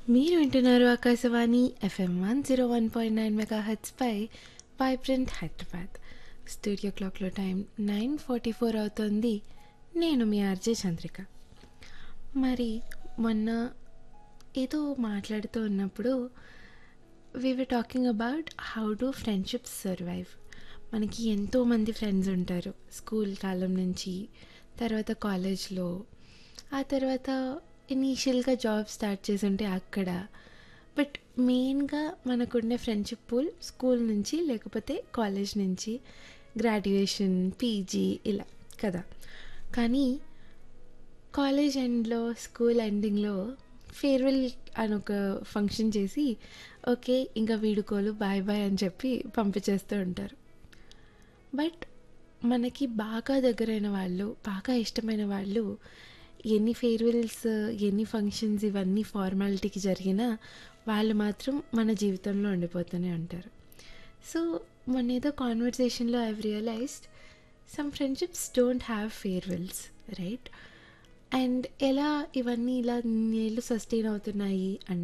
మీరు వింటున్నారు Akashvani FM one zero one point nine mega హెచ్పై వైబ్రెంట్ హైదరాబాద్ స్టూడియో క్లాక్లో టైం నైన్ ఫార్టీ ఫోర్ అవుతుంది నేను మీ ఆర్జే చంద్రిక మరి మొన్న ఏదో మాట్లాడుతూ ఉన్నప్పుడు we were talking about how do friendships survive మనకి ఎంతోమంది ఫ్రెండ్స్ ఉంటారు స్కూల్ కాలం నుంచి తర్వాత కాలేజ్లో ఆ తర్వాత ఇనీషియల్గా జాబ్ స్టార్ట్ చేసి ఉంటే అక్కడ బట్ మెయిన్గా మనకుండే ఫ్రెండ్షిప్ పూల్ స్కూల్ నుంచి లేకపోతే కాలేజ్ నుంచి గ్రాడ్యుయేషన్ పీజీ ఇలా కదా కానీ కాలేజ్ ఎండ్లో స్కూల్ ఎండింగ్లో ఫేర్వెల్ అని ఒక ఫంక్షన్ చేసి ఓకే ఇంకా వీడుకోలు బాయ్ బాయ్ అని చెప్పి పంపించేస్తూ ఉంటారు బట్ మనకి బాగా దగ్గరైన వాళ్ళు బాగా ఇష్టమైన వాళ్ళు ఎన్ని ఫేర్వెల్స్ ఎన్ని ఫంక్షన్స్ ఇవన్నీ ఫార్మాలిటీకి జరిగినా వాళ్ళు మాత్రం మన జీవితంలో ఉండిపోతూనే ఉంటారు సో మొన్న ఏదో కాన్వర్సేషన్లో I realised some friendships don't have farewells right and ఎలా ఇవన్నీ ఇలా నీళ్ళు సస్టైన్ అవుతున్నాయి అంటే